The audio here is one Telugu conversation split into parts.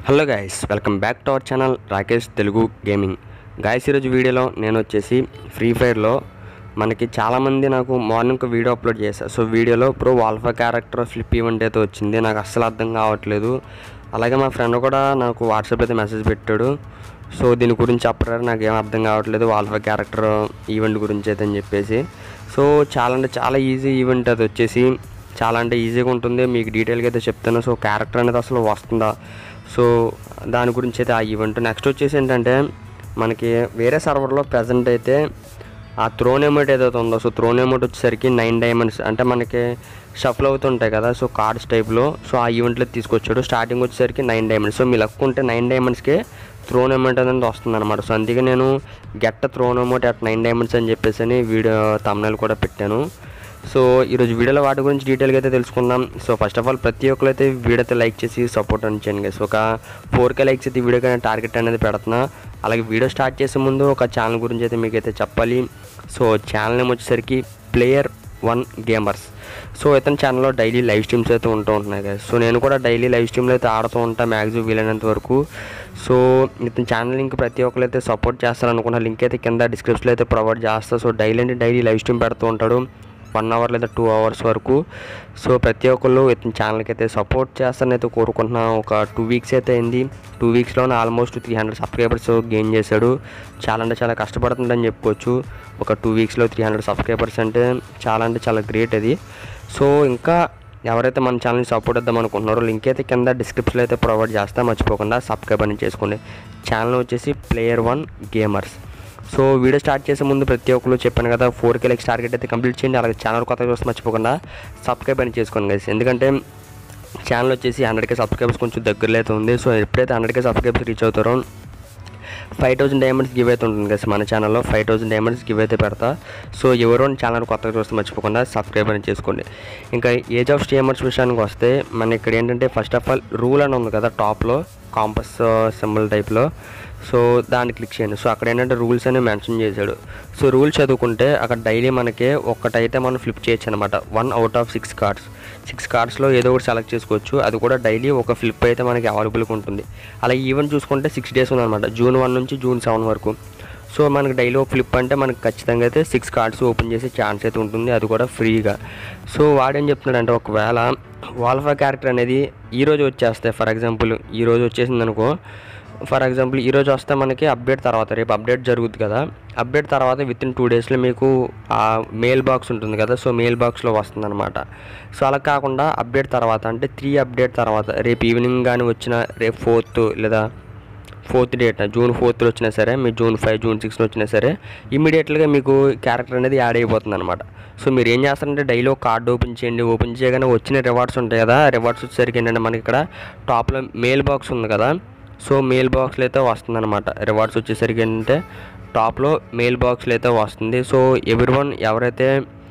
Hello guys welcome back to our channel Rakesh Telugu gaming guys ఈరోజు వీడియోలో నేను వచ్చేసి ఫ్రీ ఫైర్లో మనకి చాలామంది నాకు మార్నింగ్ వీడియో అప్లోడ్ చేశారు సో వీడియోలో pro Wolfrahh character flip event అయితే వచ్చింది నాకు అస్సలు అర్థం కావట్లేదు అలాగే మా ఫ్రెండ్ కూడా నాకు వాట్సాప్ అయితే మెసేజ్ పెట్టాడు సో దీని గురించి చెప్పరారు నాకు ఏం అర్థం కావట్లేదు వాల్ఫా క్యారెక్టర్ ఈవెంట్ గురించి అయితే అని చెప్పేసి సో చాలా అంటే చాలా ఈజీ ఈవెంట్ అది వచ్చేసి చాలా అంటే ఈజీగా ఉంటుంది మీకు డీటెయిల్గా అయితే చెప్తాను సో క్యారెక్టర్ అనేది అసలు వస్తుందా సో దాని గురించి అయితే ఆ ఈవెంట్ నెక్స్ట్ వచ్చేసి ఏంటంటే మనకి వేరే సర్వర్లో ప్రజెంట్ అయితే ఆ థ్రోన్ ఎమౌంట్ ఏదైతే ఉందో సో థ్రోన్ ఎమౌంట్ వచ్చేసరికి నైన్ డైమండ్స్ అంటే మనకి షఫల్ అవుతుంటాయి కదా సో కార్డ్స్ టైప్లో సో ఆ ఈవెంట్లో తీసుకొచ్చాడు స్టార్టింగ్ వచ్చేసరికి నైన్ డైమండ్స్ సో మీ లక్ ఉంటే నైన్ డైమండ్స్కే థ్రోన్ అమౌంట్ అనేది వస్తుంది అనమాట సో అందుకే నేను get throne amount at nine diamonds అని చెప్పేసి అని వీడియో తమ్నైల్ కూడా పెట్టాను సో ఈరోజు వీడియోలో వాటి గురించి డీటెయిల్గా అయితే తెలుసుకుందాం సో ఫస్ట్ ఆఫ్ ఆల్ ప్రతి ఒక్కరు అయితే వీడియో అయితే లైక్ చేసి సపోర్ట్ అనిచ్చాను గైస్ ఒక ఫోర్ కే లైక్స్ అయితే ఈ వీడియోకి నేను టార్గెట్ అనేది పెడుతున్నా అలాగే వీడియో స్టార్ట్ చేసే ముందు ఒక ఛానల్ గురించి అయితే మీకు అయితే చెప్పాలి సో ఛానల్ నేమ్ వచ్చేసరికి ప్లేయర్ వన్ గేమర్స్ సో ఇతని ఛానల్లో డైలీ లైవ్ స్ట్రీమ్స్ అయితే ఉంటూ ఉంటున్నాయి కదా సో నేను కూడా డైలీ లైవ్ స్ట్రీమ్లో అయితే ఆడుతూ ఉంటాను మ్యాక్సిమం వీలైనంత వరకు సో ఇతని ఛానల్ లింక్ ప్రతి ఒక్కరు అయితే సపోర్ట్ చేస్తారనుకున్న లింక్ అయితే కింద డిస్క్రిప్షన్లో అయితే ప్రొవైడ్ చేస్తా సో డైలీ అంటే డైలీ లైవ్ స్ట్రీమ్ పెడుతూ ఉంటాడు వన్ అవర్ లేదా టూ అవర్స్ వరకు సో ప్రతి ఒక్కళ్ళు ఇతని ఛానల్కి అయితే సపోర్ట్ చేస్తారని అయితే కోరుకుంటున్నాను ఒక టూ వీక్స్ అయితే అయింది టూ వీక్స్లోనే almost three hundred subscribers gain చేశాడు చాలా అంటే చాలా కష్టపడుతుందని చెప్పుకోవచ్చు ఒక టూ వీక్స్లో త్రీ హండ్రెడ్ సబ్స్క్రైబర్స్ అంటే చాలా అంటే చాలా గ్రేట్ అది సో ఇంకా ఎవరైతే మన ఛానల్ని సపోర్ట్ ఇద్దాం అనుకుంటున్నారో లింక్ అయితే కింద డిస్క్రిప్షన్లో అయితే ప్రొవైడ్ చేస్తా మర్చిపోకుండా సబ్స్క్రైబ్ అని చేసుకోండి ఛానల్ వచ్చేసి player one gamers so video start చేసే ముందు ప్రతి ఒక్కరు చెప్పాను కదా ఫోర్ కే లైక్స్ టార్గెట్ అయితే కంప్లీట్ చేయండి అలాగే ఛానల్ కొత్తగా చూస్తే మర్చిపోకుండా సబ్స్క్రైబ్ అని చేసుకోండి గైస్ ఎందుకంటే ఛానల్ వచ్చేసి హండ్రెడ్కే సబ్స్క్రైబర్స్ కొంచెం దగ్గరలో అయితే ఉంది సో ఎప్పుడైతే హండ్రెడ్కే సబ్స్క్రైబర్స్ రీచ్ అవుతారో ఫైవ్ థౌసండ్ డైమండ్స్ గివ్ అయితే ఉంటుంది కదా మన ఛానల్లో ఫైవ్ థౌసండ్ డైమండ్స్ గివ్ అయితే పెడతా సో ఎవరో ఛానల్ కొత్తగా చూస్తే మర్చిపోకుండా సబ్స్క్రైబ్ అని చేసుకోండి ఇంకా ఏజ్ ఆఫ్ స్టీమర్స్ విషయానికి వస్తే మన ఇక్కడ ఏంటంటే ఫస్ట్ ఆఫ్ ఆల్ రూల్ అని ఉంది కదా టాప్లో కాంపస్ సింబల్ టైప్లో సో దాన్ని క్లిక్ చేయండి సో అక్కడ ఏంటంటే రూల్స్ అనేవి మెన్షన్ చేశాడు సో రూల్స్ చదువుకుంటే అక్కడ డైలీ మనకి ఒక్కటైతే మనం ఫ్లిప్ చేయొచ్చు అనమాట one out of six cards six కార్డ్స్లో ఏదో ఒకటి సెలెక్ట్ చేసుకోవచ్చు అది కూడా డైలీ ఒక ఫ్లిప్ అయితే మనకి అవైలబుల్గా ఉంటుంది అలా ఈవెంట్ చూసుకుంటే సిక్స్ డేస్ ఉందన్నమాట జూన్ వన్ నుంచి జూన్ సెవెన్ వరకు సో మనకి డైలీ ఒక ఫ్లిప్ అంటే మనకి ఖచ్చితంగా అయితే సిక్స్ కార్డ్స్ ఓపెన్ చేసే ఛాన్స్ అయితే ఉంటుంది అది కూడా ఫ్రీగా సో వాడేం చెప్తున్నాడంటే ఒకవేళ వాల్ఫా క్యారెక్టర్ అనేది ఈ రోజు వచ్చేస్తాయి ఫర్ ఎగ్జాంపుల్ ఈ రోజు వచ్చేసింది అనుకో ఫర్ ఎగ్జాంపుల్ ఈరోజు వస్తే మనకి అప్డేట్ తర్వాత రేపు అప్డేట్ జరుగుతుంది కదా అప్డేట్ తర్వాత విత్ ఇన్ టూ డేస్లో మీకు ఆ మెయిల్ బాక్స్ ఉంటుంది కదా సో మెయిల్ బాక్స్లో వస్తుంది అనమాట సో అలా కాకుండా అప్డేట్ తర్వాత అంటే త్రీ అప్డేట్ తర్వాత రేపు ఈవినింగ్ కానీ వచ్చిన రేపు ఫోర్త్ లేదా ఫోర్త్ డేట్ జూన్ ఫోర్త్లో వచ్చినా సరే మీ జూన్ ఫైవ్ జూన్ సిక్స్లో వచ్చినా సరే ఇమీడియట్గా మీకు క్యారెక్టర్ అనేది యాడ్ అయిపోతుంది అనమాట సో మీరు ఏం చేస్తారంటే డైలీ ఒక కార్డు ఓపెన్ చేయండి ఓపెన్ చేయగానే వచ్చిన రివార్డ్స్ ఉంటాయి కదా రివార్డ్స్ వచ్చేసరికి ఏంటంటే మనకి ఇక్కడ టాప్లో మెయిల్ బాక్స్ ఉంది కదా సో మెయిల్ బాక్స్లో అయితే వస్తుంది అనమాట రివార్డ్స్ వచ్చేసరికి ఏంటంటే టాప్లో మెయిల్ బాక్స్లో అయితే వస్తుంది సో ఎవ్రీ వన్ ఎవరైతే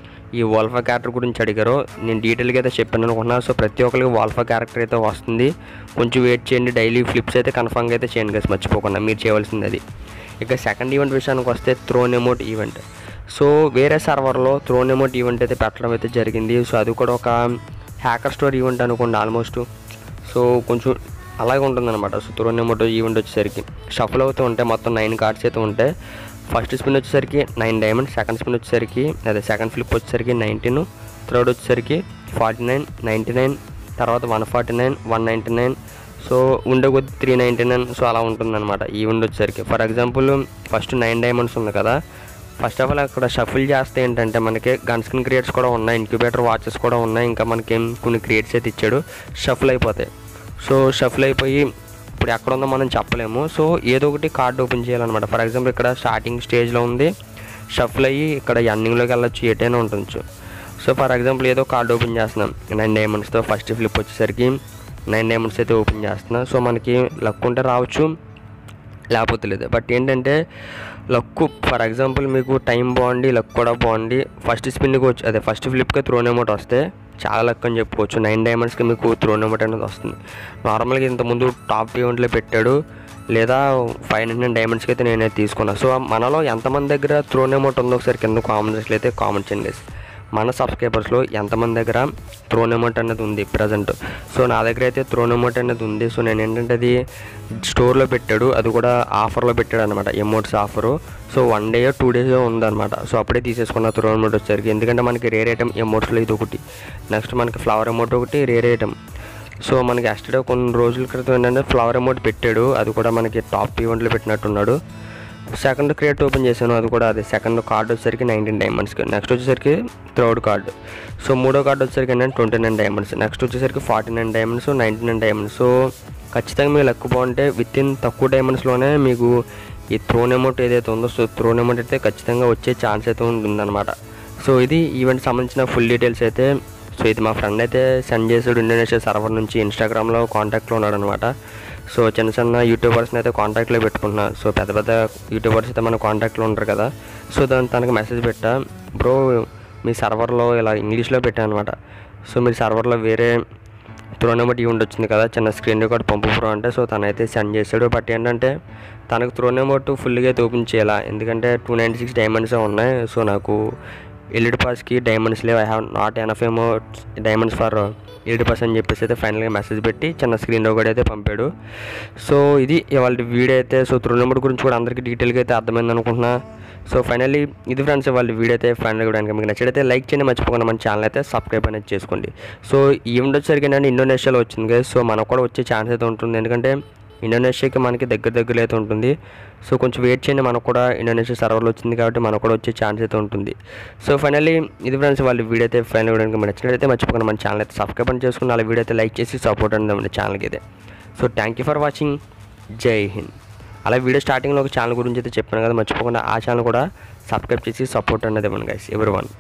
ఈ వాల్ఫా క్యారెక్టర్ గురించి అడిగారో నేను డీటెయిల్గా అయితే చెప్పాను అనుకున్నా సో ప్రతి ఒక్కరికి వాల్ఫా క్యారెక్టర్ అయితే వస్తుంది కొంచెం వెయిట్ చేయండి డైలీ ఫ్లిప్స్ అయితే కన్ఫామ్గా అయితే చేయండి కదా మర్చిపోకుండా మీరు చేయవలసింది అది ఇక సెకండ్ ఈవెంట్ విషయానికి వస్తే థ్రోన్ ఎమోట్ ఈవెంట్ సో వేరే సర్వర్లో థ్రోన్ ఎమోట్ ఈవెంట్ అయితే పెట్టడం అయితే జరిగింది సో అది కూడా ఒక హ్యాకర్ స్టోర్ ఈవెంట్ అనుకోండి ఆల్మోస్ట్ సో కొంచెం అలాగే ఉంటుందన్నమాట సో థ్రోన్ ఎమోట్ ఈవెంట్ వచ్చేసరికి షఫల్ అవుతూ ఉంటాయి మొత్తం నైన్ కార్డ్స్ అయితే ఉంటాయి ఫస్ట్ స్పిన్ వచ్చేసరికి నైన్ డైమండ్ సెకండ్ స్పిన్ వచ్చేసరికి అదే సెకండ్ ఫ్లిప్ వచ్చేసరికి నైన్టీన్ థర్డ్ వచ్చేసరికి ఫార్టీ నైన్ నైంటీ నైన్ తర్వాత one forty nine one ninety nine so ఉండే కొద్ది త్రీ నైంటీ నైన్ సో అలా ఉంటుందన్నమాట ఈ ఉండి వచ్చేసరికి for example first nine diamonds ఉంది కదా ఫస్ట్ ఆఫ్ ఆల్ అక్కడ షఫిల్ చేస్తే ఏంటంటే మనకి గన్ స్క్రీన్ క్రియేట్స్ కూడా ఉన్నాయి ఇంక్యుబేటర్ వాచెస్ కూడా ఉన్నాయి ఇంకా మనకి ఏం కొన్ని క్రియేట్స్ అయితే ఇచ్చాడు షఫిల్ అయిపోతాయి సో షఫిల్ అయిపోయి ఇప్పుడు ఎక్కడ ఉందో మనం చెప్పలేము సో ఏదో ఒకటి కార్డ్ ఓపెన్ చేయాలన్నమాట ఫర్ ఎగ్జాంపుల్ ఇక్కడ స్టార్టింగ్ స్టేజ్లో ఉంది షఫిల్ అయ్యి ఇక్కడ ఎండింగ్లోకి వెళ్ళొచ్చు ఎటైనా ఉండొచ్చు సో ఫర్ ఎగ్జాంపుల్ ఏదో కార్డ్ ఓపెన్ చేస్తున్నాం నైన్ డైమండ్స్తో ఫస్ట్ ఫ్లిప్ వచ్చేసరికి నైన్ డైమండ్స్ అయితే ఓపెన్ చేస్తున్నా సో మనకి లక్ ఉంటే రావచ్చు లేకపోతే లేదు బట్ ఏంటంటే లక్ ఫర్ ఎగ్జాంపుల్ మీకు టైం బాగుండి లక్ కూడా బాగుండి ఫస్ట్ స్పిన్కి వచ్చి అదే ఫస్ట్ ఫ్లిప్కి త్రోన్ అమౌంట్ వస్తే చాలా లక్ అని చెప్పుకోవచ్చు నైన్ డైమండ్స్కి మీకు త్రోన్ అమౌంట్ అనేది వస్తుంది నార్మల్గా ఇంతకుముందు టాప్ ఈవెంట్లో పెట్టాడు లేదా ఫైవ్ హండ్రెడ్ డైమండ్స్కి అయితే నేనే తీసుకున్నా సో మనలో ఎంతమంది దగ్గర త్రోన్ అమౌంట్ ఉందో ఒకసారి కింద కామెంట్స్లో అయితే కామెంట్ చేయండి guys. మన సబ్స్క్రైబర్స్లో ఎంతమంది దగ్గర త్రోన్ అమౌంట్ అనేది ఉంది ప్రజెంట్ సో నా దగ్గర అయితే త్రోన్ అమౌంట్ అనేది ఉంది సో నేను ఏంటంటే అది స్టోర్లో పెట్టాడు అది కూడా ఆఫర్లో పెట్టాడు అనమాట amounts offer so one day two days ఉందన్నమాట సో అప్పుడే తీసేసుకున్న త్రోన్ అమౌంట్ వచ్చేసరికి ఎందుకంటే మనకి రేర్ ఐటమ్ ఎమౌంట్స్లో ఇది ఒకటి నెక్స్ట్ మనకి ఫ్లవర్ అమౌంట్ ఒకటి రేర్ ఐటమ్ సో మనకి ఎస్టర్డే కొన్ని రోజుల క్రితం ఏంటంటే ఫ్లవర్ అమౌంట్ పెట్టాడు అది కూడా మనకి టాప్ ఈవెంట్లో పెట్టినట్టున్నాడు సెకండ్ క్రియేట్ ఓపెన్ చేశాను అది కూడా అదే సెకండ్ కార్డ్ వచ్చేసరికి నైన్టీన్ డైమండ్స్కి నెక్స్ట్ వచ్చేసరికి థర్డ్ కార్డు సో మూడో కార్డు వచ్చేసరికి ఏంటంటే ట్వంటీ నైన్ డైమండ్స్ నెక్స్ట్ వచ్చేసరికి forty nine diamonds ninety nine diamonds so ఖచ్చితంగా మీకు లెక్క బాగుంటే విత్ ఇన్ తక్కువ డైమండ్స్లోనే మీకు ఈ థ్రోన్ అమౌంట్ ఏదైతే ఉందో సో థ్రోన్ అమౌంట్ అయితే ఖచ్చితంగా వచ్చే ఛాన్స్ అయితే ఉంటుందన్నమాట సో ఇది ఈవెంట్ సంబంధించిన ఫుల్ డీటెయిల్స్ అయితే సో ఇది మా ఫ్రెండ్ అయితే సెండ్ చేసాడు ఇండోనేషియా సర్వర్ నుంచి ఇన్స్టాగ్రామ్లో కాంటాక్ట్లో ఉన్నాడు అనమాట సో చిన్న చిన్న యూట్యూబర్స్ని అయితే కాంటాక్ట్లో పెట్టుకుంటున్నా సో పెద్ద పెద్ద యూట్యూబర్స్ అయితే మన కాంటాక్ట్లో ఉంటారు కదా సో దాని తనకి మెసేజ్ పెట్టా బ్రో మీ సర్వర్లో ఇలా ఇంగ్లీష్లో పెట్టాను అనమాట సో మీ సర్వర్లో వేరే త్రోనెమట్ ఈవెంట్ వచ్చింది కదా చిన్న స్క్రీన్ రికార్డ్ పంపు ప్రో అంటే సో తనైతే సెండ్ చేశాడు బట్ ఏంటంటే తనకు త్రోనెమోట్ ఫుల్గా అయితే ఓపెన్ చేయాలా ఎందుకంటే టూ నైంటీ సిక్స్ డైమండ్స్ ఉన్నాయి సో నాకు ఎల్ఈడి పాస్కి డైమండ్స్ లేవు ఐ హ్యావ్ నాట్ ఎనఫ్ ఏమో డైమండ్స్ ఫర్ ఎల్ఈడి పాస్ అని చెప్పేసి అయితే ఫైనల్గా మెసేజ్ పెట్టి చిన్న స్క్రీన్ కూడా అయితే పంపాడు సో ఇది ఇవాళ వీడియో అయితే సో త్రోనెమోట్ గురించి కూడా అందరికీ డీటెయిల్గా అయితే అర్థమైంది అనుకుంటున్నా సో ఫైనల్లీ ఇది ఫ్రెండ్స్ వాళ్ళ వీడియో అయితే ఫైనల్ కూడా మీకు నచ్చితే లైక్ చేయండి మర్చిపోకుండా మన ఛానల్ అయితే సబ్స్క్రైబ్ అనేది చేసుకోండి సో ఈవెంట్ వచ్చేసరికి ఏంటంటే ఇండోనేషియాలో వచ్చింది కదా సో మనకు కూడా వచ్చే ఛాన్స్ అయితే ఉంటుంది ఎందుకంటే ఇండోనేషియాకి మనకి దగ్గర దగ్గరలో అయితే ఉంటుంది సో కొంచెం వెయిట్ చేయండి మనకు కూడా ఇండోనేషియా సర్వర్లో వచ్చింది కాబట్టి మనకు కూడా వచ్చే ఛాన్స్ అయితే ఉంటుంది సో ఫైనల్లీ ఇది ఫ్రెండ్స్ వాళ్ళ వీడియో అయితే ఫైనల్ కూడా మీకు నచ్చినట్లయితే మర్చిపోకుండా మన ఛానల్ అయితే సబ్స్క్రైబ్ అని చేసుకుని వాళ్ళ వీడియో అయితే లైక్ చేసి సపోర్ట్ అనేది మన ఛానల్కి అయితే so thank you for watching జై హింద్ అలా వీడియో స్టార్టింగ్లో ఒక ఛానల్ గురించి అయితే చెప్పాను కదా మర్చిపోకుండా ఆ ఛానల్ కూడా సబ్స్క్రైబ్ చేసి సపోర్ట్ అనేది ఇవ్వండి గైస్ ఎవరి వన్